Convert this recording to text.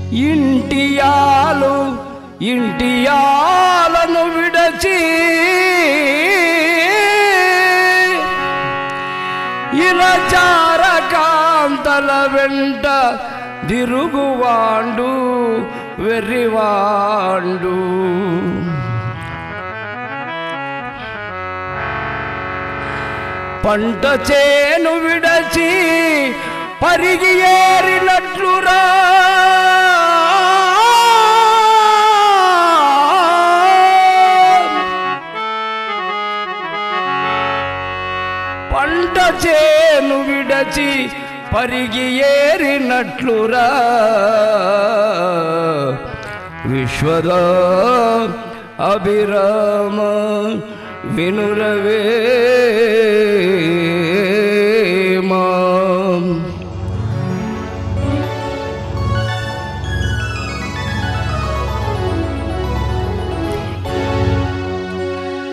ఇంటియాలు ఇంటియాలను విడచి ఇరచారకాంతల వెంట దిరుగువాండు వెర్రివాండు పంట చేను విడచి పరిగి ఏరినట్లురా పంట చేను విడచి పరిగి ఏరినట్లురా విశ్వద అభిరామ వినురవే